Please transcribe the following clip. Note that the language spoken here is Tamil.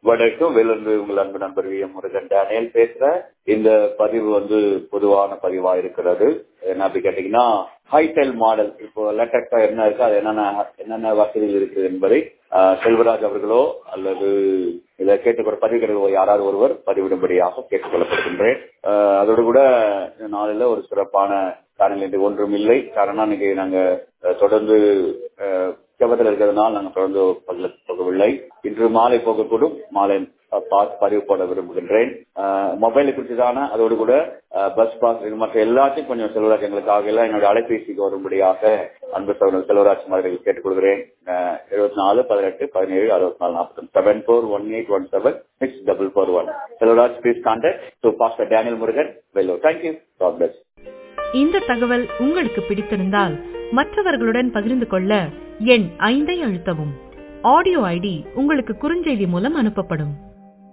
வணக்கம் வேலூர்ந்து உங்கள் அன்பு நண்பர் வி எம் முருகன் டேனியல் பேசுறேன் இந்த பதிவு வந்து பொதுவான பதிவா இருக்கிறது என்ன அப்படி கேட்டீங்கன்னா ஹைடெல் மாடல் இப்போ லேட்டஸ்டா என்ன இருக்கு அது என்னென்ன என்னென்ன வசதிகள் இருக்கு என்பதை ஆஹ், செல்வராஜ் அவர்களோ அல்லது இதை கேட்டுக்கொள்ள பதிவுகளோ யாராவது ஒருவர் பதிவிடும்படியாக கேட்டுக்கொள்ளப்படுகின்றேன் ஆஹ், அதோடு கூட இந்த நாளில் ஒரு சிறப்பான காரணம் இன்று ஒன்றும் இல்லை காரணம் இன்னைக்கு நாங்க அஹ், தொடர்ந்து அஹ், ஜெபத்தில் இருக்கிறதுனால நாங்கள் தொடர்ந்து பல்ல போகவில்லை இன்று மாலை போகக்கூடும் மாலை அஹ், பாஸ் பதிவு போட விரும்புகின்றேன் மொபைலை குறித்து தானே அதோடு கூட அஹ், பஸ் பாஸ் இது மற்ற எல்லாத்தையும் கொஞ்சம் செல்வராஜ் எங்களுக்காக எல்லாம் என்னுடைய அலைபேசிக்கு வரும்படியாக அன்பு சகோதரர் செல்வராஜ் அவர்கள் கேட்டுக்கொள்கிறேன் எழுபத்தி நாலு பதினெட்டு பதினேழு அறுபத்தி நாலு நாற்பத்தி seven four one eight one seven six double four one Selvaraj please contact to pastor Daniel Murugan Vellore thank you God bless இந்த தகவல் உங்களுக்கு பிடித்திருந்தால் மற்றவர்களுடன் பகிர்ந்து கொள்ள எண் ஐந்தை அழுத்தவும் ஆடியோ ஐடி உங்களுக்கு குறுஞ்செய்தி மூலம் அனுப்பப்படும்